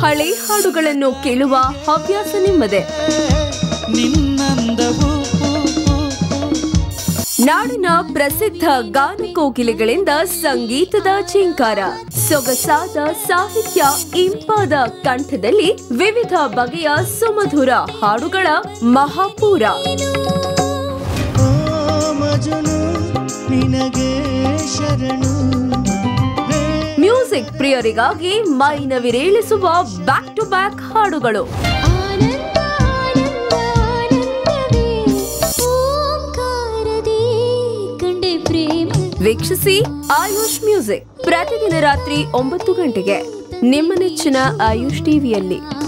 ಹಳೆ ಹಾಡುಗಳನ್ನು ಕೇಳುವ ಹವ್ಯಾಸ ನಿಮ್ಮದೇ ನಿನ್ನಂದವು ನಾಡಿನ ಪ್ರಸಿದ್ಧ ಗಾನಕೋಗಿಲೆಗಳಿಂದ ಸಂಗೀತದ ಚಿಂಕಾರ ಸೊಗಸಾದ ಸಾಹಿತ್ಯ ಇಂಪಾದ ಕಂಠದಲ್ಲಿ ವಿವಿಧ ಬಗೆಯ ಸುಮಧುರ ಹಾಡುಗಳ ಮಹಾಪೂರ ಓ ಮಜನು ನಿನಗೆ ಶರಣು ಹೇ ಮ್ಯೂಸಿಕ್ ಪ್ರಿಯರಿಗಾಗಿ ಮೈನವಿರೇಳಿಸುವ ಬ್ಯಾಕ್ ಟು ಬ್ಯಾಕ್ ಹಾಡುಗಳು ಆನಂದ ಆನಂದ ಆನಂದವೇ ಓಂಕಾರದಿ ಕಂಡೆ ಪ್ರೇಮ ವೀಕ್ಷಿಸಿ ಆಯುಷ್ ಮ್ಯೂಸಿಕ್ ಪ್ರತಿದಿನ ರಾತ್ರಿ ಒಂಬತ್ತು ಗಂಟೆಗೆ ನಿಮ್ಮ ನೆಚ್ಚಿನ ಆಯುಷ್ ಟಿವಿಯಲ್ಲಿ